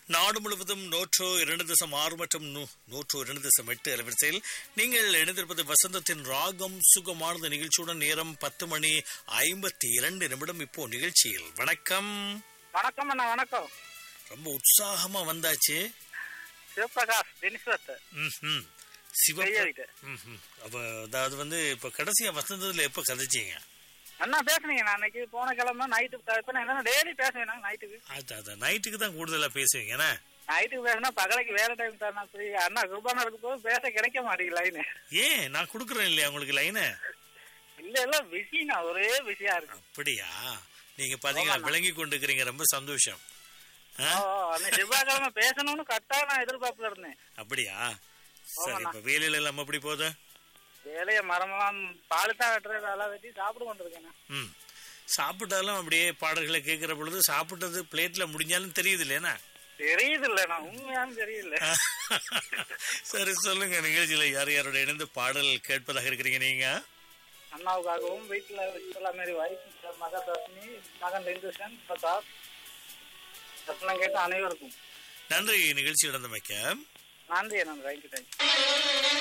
நாடு முழுவதும் நூற்று இரண்டு தசம் ஆறு மற்றும் நூ- நூற்று இரண்டு தசம் எட்டு அலைவரிசையில் நீங்கள் இணைந்திருப்பது வசந்தத்தின் ராகம் சுகமானது நிகழ்ச்சியுடன் நேரம் பத்து மணி ஐம்பத்தி இரண்டு நிமிடம் இப்போ நிகழ்ச்சியில் வணக்கம் வணக்கம் அண்ணா வணக்கம் ரொம்ப உற்சாகமா வந்தாச்சு சிவபிரகாஷ் தினிஸ்வத் ம்ஹும். சிவப்பு செய்யறிட்டு ம்ஹும். அப்ப அதாவது வந்து இப்ப கடைசியா வசந்தத்துல எப்ப கதைச்சீங்க அண்ணா பேசுனீங்க நான் அன்னைக்கு போன கிழமை நைட்டு இப்ப நான் என்ன டெய்லி பேசுவேன் நைட்டுக்கு அது அது நைட்டுக்கு தான் கூடுதலா பேசுவீங்க என்ன? நைட்டுக்கு பேசினா பகலைக்கு வேலை டைம் தரணும் சரி அண்ணா குர்பானா இருக்கும் போது பேச கிடைக்க மாட்டேங்குது லைனு ஏன் நான் கொடுக்குறேன் இல்லையா உங்களுக்கு லைனு இல்ல இல்ல பிஸிண்ணா ஒரே பிஸியா இருக்கு அப்படியா நீங்க பாத்தீங்கன்னா ஆமாண்ணா. விளங்கி கொண்டிருக்கிறீங்க ரொம்ப சந்தோஷம் ஆ? ஓ ஓ, அன்னைக்கு செவ்வாய்க்கிழமை பேசணும்னு கரெக்டா நான் எதிர்பார்ப்புல இருந்தேன் அப்படியா சரி ஆமாண்ணா. இப்ப வேலையில எல்லாம் எப்படி போகுது வேலையை மரமெல்லாம் பால் தான் வெட்டுறது அதெல்லாம் வெட்டி சாப்பிட்டு கொண்டிருக்கேன் ம் சாப்பிட்டாலும் அப்படியே பாடல்களை கேட்கிற பொழுது சாப்பிட்டது பிளேட்ல முடிஞ்சாலும் தெரியுது இல்லையா தெரியுது இல்ல நான் உண்மையாலும் தெரியல சரி சொல்லுங்க நிகழ்ச்சியில யார் யாரோட இணைந்து பாடல் கேட்பதாக இருக்கிறீங்க நீங்க அண்ணாவுக்காகவும் வீட்டுல எல்லா மாதிரி வைஃப் மகன் தர்ஷினி மகன் இந்துசன் பிரதாப் அதெல்லாம் கேட்டு அனைவருக்கும் நன்றி நிகழ்ச்சி நடந்தமைக்க நன்றி அண்ணா தேங்க்யூ தேங்க்யூ